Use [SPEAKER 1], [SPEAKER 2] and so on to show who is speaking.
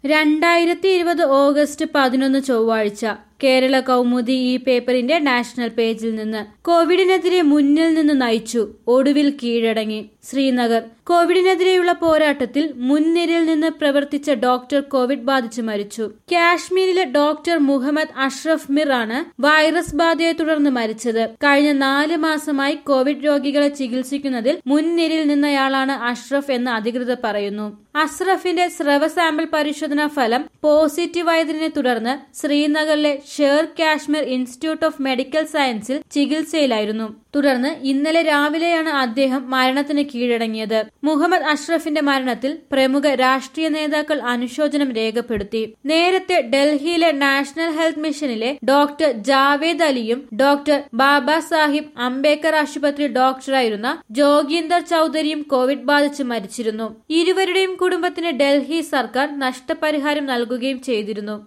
[SPEAKER 1] രണ്ടായിരത്തി ഇരുപത് ഓഗസ്റ്റ് പതിനൊന്ന് ചൊവ്വാഴ്ച കേരള കൗമുദി ഈ പേപ്പറിന്റെ നാഷണൽ പേജിൽ നിന്ന് കോവിഡിനെതിരെ മുന്നിൽ നിന്ന് നയിച്ചു ഒടുവിൽ കീഴടങ്ങി ശ്രീനഗർ കോവിഡിനെതിരെയുള്ള പോരാട്ടത്തിൽ മുൻനിരയിൽ നിന്ന് പ്രവർത്തിച്ച ഡോക്ടർ കോവിഡ് ബാധിച്ച് മരിച്ചു കാശ്മീരിലെ ഡോക്ടർ മുഹമ്മദ് അഷ്റഫ് മിർ ആണ് വൈറസ് ബാധയെ തുടർന്ന് മരിച്ചത് കഴിഞ്ഞ നാല് മാസമായി കോവിഡ് രോഗികളെ ചികിത്സിക്കുന്നതിൽ മുൻനിരയിൽ നിന്നയാളാണ് അഷ്റഫ് എന്ന് അധികൃതർ പറയുന്നു അഷ്റഫിന്റെ സ്രവ സാമ്പിൾ പരിശോധനാ ഫലം പോസിറ്റീവായതിനെ തുടർന്ന് ശ്രീനഗറിലെ Sher Kashmir institute of medical സയൻസിൽ ചികിത്സയിലായിരുന്നു തുടർന്ന് ഇന്നലെ രാവിലെയാണ് അദ്ദേഹം മരണത്തിന് കീഴടങ്ങിയത് മുഹമ്മദ് അഷ്റഫിന്റെ മരണത്തിൽ പ്രമുഖ രാഷ്ട്രീയ നേതാക്കൾ അനുശോചനം രേഖപ്പെടുത്തി നേരത്തെ ഡൽഹിയിലെ നാഷണൽ ഹെൽത്ത് മിഷനിലെ ഡോക്ടർ ജാവേദ് അലിയും ഡോക്ടർ ബാബാ സാഹിബ് അംബേദ്കർ ആശുപത്രി ഡോക്ടറായിരുന്ന ജോഗീന്ദർ ചൌധരിയും കോവിഡ് ബാധിച്ച് മരിച്ചിരുന്നു ഇരുവരുടെയും കുടുംബത്തിന് ഡൽഹി സർക്കാർ നഷ്ടപരിഹാരം നൽകുകയും ചെയ്തിരുന്നു